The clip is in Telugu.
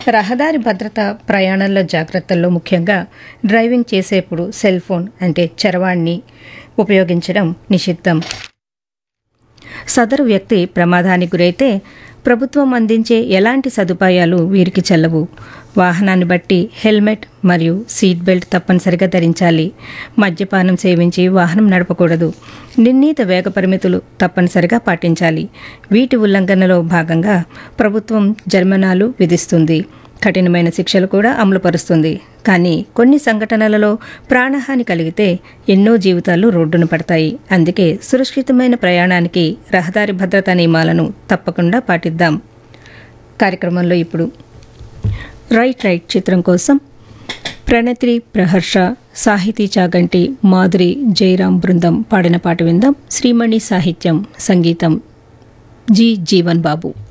రహదారి భద్రత ప్రయాణంలో జాగ్రత్తల్లో ముఖ్యంగా డ్రైవింగ్ చేసేప్పుడు సెల్ ఫోన్ అంటే చరవాణ్ణి ఉపయోగించడం నిషిద్ధం సదరు వ్యక్తి ప్రమాదానికి గురైతే ప్రభుత్వం అందించే ఎలాంటి సదుపాయాలు వీరికి చెల్లవు వాహనాన్ని బట్టి హెల్మెట్ మరియు సీట్ బెల్ట్ తప్పనిసరిగా ధరించాలి మద్యపానం సేవించి వాహనం నడపకూడదు నిర్ణీత వేగ పరిమితులు తప్పనిసరిగా పాటించాలి వీటి ఉల్లంఘనలో భాగంగా ప్రభుత్వం జరిమానాలు విధిస్తుంది కఠినమైన శిక్షలు కూడా అమలుపరుస్తుంది కానీ కొన్ని సంఘటనలలో ప్రాణహాని కలిగితే ఎన్నో జీవితాలు రోడ్డున పడతాయి అందుకే సురక్షితమైన ప్రయాణానికి రహదారి భద్రతా నియమాలను తప్పకుండా పాటిద్దాం కార్యక్రమంలో ఇప్పుడు రైట్ రైట్ చిత్రం కోసం ప్రణతి ప్రహర్ష సాహితీ చాగంటి మాధురి జయరాం బృందం పాడిన పాట విందాం శ్రీమణి సాహిత్యం సంగీతం జి జీవన్ బాబు